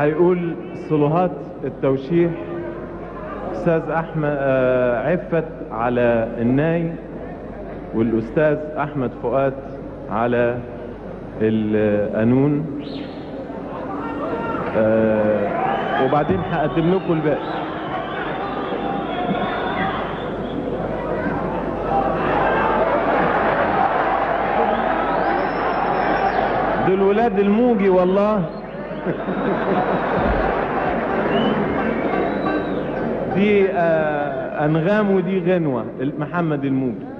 هيقول صلوهات التوشيح استاذ احمد آه، عفت على الناي والاستاذ احمد فؤاد على القانون آه، وبعدين هقدم لكم الباقي دول ولاد الموجي والله دي آه، انغام ودي غنوة محمد الموجي